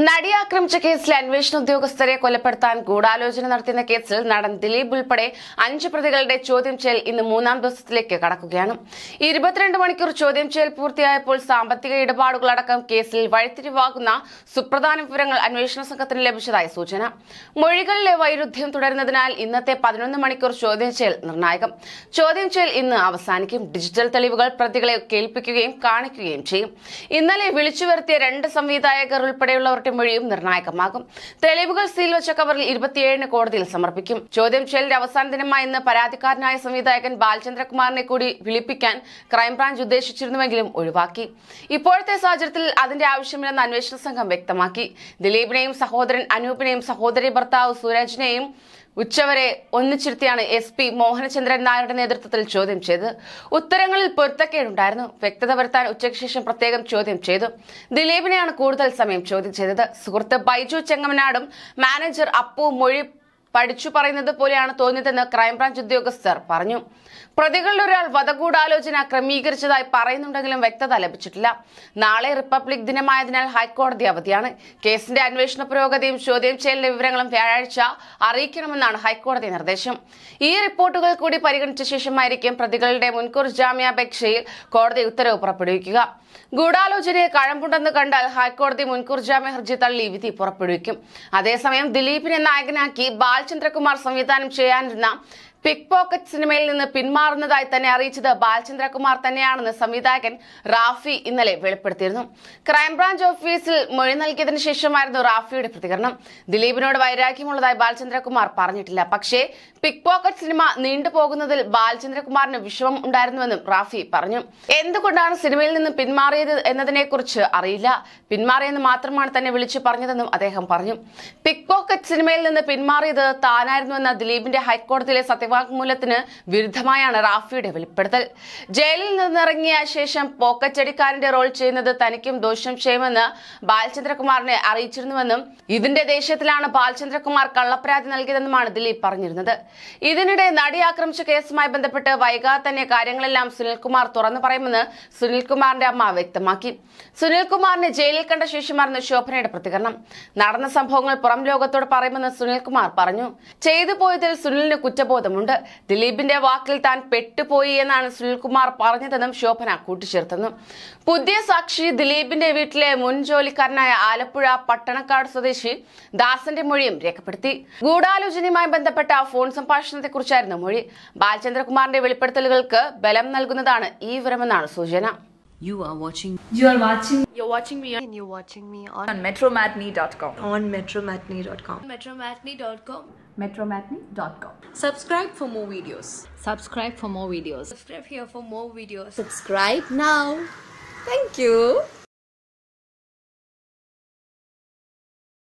നടിയെ ആക്രമിച്ച കേസിലെ അന്വേഷണ ഉദ്യോഗസ്ഥരെ കൊലപ്പെടുത്താൻ ഗൂഢാലോചന നടത്തിയ കേസിൽ നടൻ ദിലീപ് ഉൾപ്പെടെ അഞ്ച് പ്രതികളുടെ ചോദ്യം ചെയ്യൽ ഇന്ന് മൂന്നാം ദിവസത്തിലേക്ക് കടക്കുകയാണ് ഇരുപത്തിരണ്ട് മണിക്കൂർ ചോദ്യം ചെയ്യൽ പൂർത്തിയായപ്പോൾ സാമ്പത്തിക ഇടപാടുകളടക്കം കേസിൽ വഴിത്തിരിവാകുന്ന സുപ്രധാന വിവരങ്ങൾ അന്വേഷണ സംഘത്തിന് ലഭിച്ചതായി സൂചന മൊഴികളിലെ വൈരുദ്ധ്യം തുടരുന്നതിനാൽ ഇന്നത്തെ പതിനൊന്ന് മണിക്കൂർ ചോദ്യം ചെയ്യൽ നിർണായകം ചോദ്യം ചെയ്യൽ ഇന്ന് അവസാനിക്കും ഡിജിറ്റൽ തെളിവുകൾ പ്രതികളെ കേൾപ്പിക്കുകയും കാണിക്കുകയും ചെയ്യും ഇന്നലെ വിളിച്ചു വരുത്തിയ രണ്ട് സംവിധായകർ ഉൾപ്പെടെയുള്ളവരുടെ മൊഴിയും നിർണായകമാകും തെളിവുകൾ സീൽ വെച്ച കവറിൽ ഇരുപത്തിയേഴിന് കോടതിയിൽ സമർപ്പിക്കും ചോദ്യം ചെയ്യലിന്റെ അവസാന ദിനമായി ഇന്ന് പരാതിക്കാരനായ സംവിധായകൻ ബാലചന്ദ്രകുമാറിനെ കൂടി വിളിപ്പിക്കാൻ ക്രൈംബ്രാഞ്ച് ഉദ്ദേശിച്ചിരുന്നുവെങ്കിലും ഒഴിവാക്കി ഇപ്പോഴത്തെ സാഹചര്യത്തിൽ അതിന്റെ ആവശ്യമില്ലെന്ന് അന്വേഷണ സംഘം വ്യക്തമാക്കി ദിലീപിനെയും സഹോദരൻ അനൂപിനെയും സഹോദരി ഭർത്താവ് സൂരജിനെയും ഉച്ചവരെ ഒന്നിച്ചിരുത്തിയാണ് എസ് പി മോഹനചന്ദ്രൻ നായരുടെ നേതൃത്വത്തിൽ ചോദ്യം ചെയ്തത് ഉത്തരങ്ങളിൽ പൊരുത്തക്കേടുണ്ടായിരുന്നു വ്യക്തത വരുത്താൻ ഉച്ചയ്ക്ക് ശേഷം പ്രത്യേകം ചോദ്യം ചെയ്തു ദിലീപിനെയാണ് കൂടുതൽ സമയം ചോദ്യം ചെയ്തത് സുഹൃത്ത് ബൈജു ചെങ്ങമനാടും മാനേജർ അപ്പു മൊഴി പഠിച്ചു പറയുന്നത് പോലെയാണ് തോന്നിയതെന്ന് ക്രൈംബ്രാഞ്ച് ഉദ്യോഗസ്ഥർ പറഞ്ഞു പ്രതികളിൽ ഒരാൾ വധഗൂഢാലോചന ക്രമീകരിച്ചതായി പറയുന്നുണ്ടെങ്കിലും വ്യക്തത ലഭിച്ചിട്ടില്ല നാളെ റിപ്പബ്ലിക് ദിനമായതിനാൽ ഹൈക്കോടതി അവധിയാണ് കേസിന്റെ അന്വേഷണ പുരോഗതിയും ചോദ്യം ചെയ്യലിന്റെ വിവരങ്ങളും വ്യാഴാഴ്ച അറിയിക്കണമെന്നാണ് ഹൈക്കോടതി നിർദ്ദേശം ഈ റിപ്പോർട്ടുകൾ കൂടി പരിഗണിച്ച ശേഷമായിരിക്കും പ്രതികളുടെ മുൻകൂർ ജാമ്യാപേക്ഷയിൽ കോടതി ഉത്തരവ് പുറപ്പെടുവിക്കുക ഗൂഢാലോചനയെ കഴമ്പുണ്ടെന്ന് കണ്ടാൽ ഹൈക്കോടതി മുൻകൂർ ജാമ്യ ഹർജി തള്ളി വിധി പുറപ്പെടുവിക്കും അതേസമയം ദിലീപിനെ നായകനാക്കി ബാലചന്ദ്രകുമാർ സംവിധാനം ചെയ്യാനിരുന്ന പിക് പോക്കറ്റ് സിനിമയിൽ നിന്ന് പിന്മാറുന്നതായി തന്നെ അറിയിച്ചത് ബാലചന്ദ്രകുമാർ തന്നെയാണെന്ന് സംവിധായകൻ റാഫി ഇന്നലെ വെളിപ്പെടുത്തിയിരുന്നു ക്രൈംബ്രാഞ്ച് ഓഫീസിൽ മൊഴി നൽകിയതിനു ശേഷമായിരുന്നു റാഫിയുടെ പ്രതികരണം ദിലീപിനോട് വൈരാഗ്യമുള്ളതായി ബാലചന്ദ്രകുമാർ പറഞ്ഞിട്ടില്ല പക്ഷേ പിക് പോക്കറ്റ് സിനിമ നീണ്ടുപോകുന്നതിൽ ബാലചന്ദ്രകുമാറിന് വിഷമം ഉണ്ടായിരുന്നുവെന്നും റാഫി പറഞ്ഞു എന്തുകൊണ്ടാണ് സിനിമയിൽ നിന്ന് പിന്മാറിയത് എന്നതിനെക്കുറിച്ച് അറിയില്ല പിന്മാറിയെന്ന് മാത്രമാണ് തന്നെ വിളിച്ചു പറഞ്ഞതെന്നും അദ്ദേഹം പറഞ്ഞു പിക് പോക്കറ്റ് സിനിമയിൽ നിന്ന് പിന്മാറിയത് താനായിരുന്നുവെന്ന ദിലീപിന്റെ ഹൈക്കോടതിയിലെ സത്യവാങ്മൂലത്തിന് വിരുദ്ധമായാണ് റാഫിയുടെ വെളിപ്പെടുത്തൽ ജയിലിൽ നിന്നിറങ്ങിയ ശേഷം പോക്കറ്റടിക്കാരന്റെ റോൾ ചെയ്യുന്നത് തനിക്കും ദോഷം ചെയ്യുമെന്ന് ബാലചന്ദ്രകുമാറിനെ അറിയിച്ചിരുന്നുവെന്നും ഇതിന്റെ ദേഷ്യത്തിലാണ് ബാലചന്ദ്രകുമാർ കള്ളപ്പരാതി നൽകിയതെന്നുമാണ് ദിലീപ് പറഞ്ഞിരുന്നത് ഇതിനിടെ നടി ആക്രമിച്ച കേസുമായി ബന്ധപ്പെട്ട് വൈകാതെ തന്നെ കാര്യങ്ങളെല്ലാം സുനിൽകുമാർ തുറന്നു പറയുമെന്ന് സുനിൽകുമാറിന്റെ അമ്മ വ്യക്തമാക്കി സുനിൽകുമാറിനെ ജയിലിൽ കണ്ട ശേഷമായിരുന്നു ശോഭനയുടെ പ്രതികരണം നടന്ന സംഭവങ്ങൾ പുറം ലോകത്തോട് പറയുമെന്ന് സുനിൽകുമാർ പറഞ്ഞു ചെയ്തു പോയതിൽ സുനിലിന് കുറ്റബോധമുണ്ട് ദിലീപിന്റെ വാക്കിൽ താൻ പെട്ടുപോയി എന്നാണ് സുനിൽകുമാർ പറഞ്ഞതെന്നും ശോഭന കൂട്ടിച്ചേർത്തെന്നു പുതിയ സാക്ഷി ദിലീപിന്റെ വീട്ടിലെ മുൻ ജോലിക്കാരനായ ആലപ്പുഴ പട്ടണക്കാട് സ്വദേശി ദാസന്റെ മൊഴിയും രേഖപ്പെടുത്തി ഗൂഢാലോചനയുമായി ബന്ധപ്പെട്ട ഫോൺ സംഭാഷണത്തെക്കുറിച്ചായിരുന്നു മൊഴി ബാലചന്ദ്രകുമാറിന്റെ വെളിപ്പെടുത്തലുകൾക്ക് ബലം നൽകുന്നതാണ് ഈ വിവരമെന്നാണ് സൂചന You are watching You are watching You're watching me on and you're watching me on, on metromatney.com. on metromatney.com. metromatney.com. Metromatney.com. Subscribe for more videos. subscribe for more videos Subscribe here for more videos. Subscribe now. Thank you.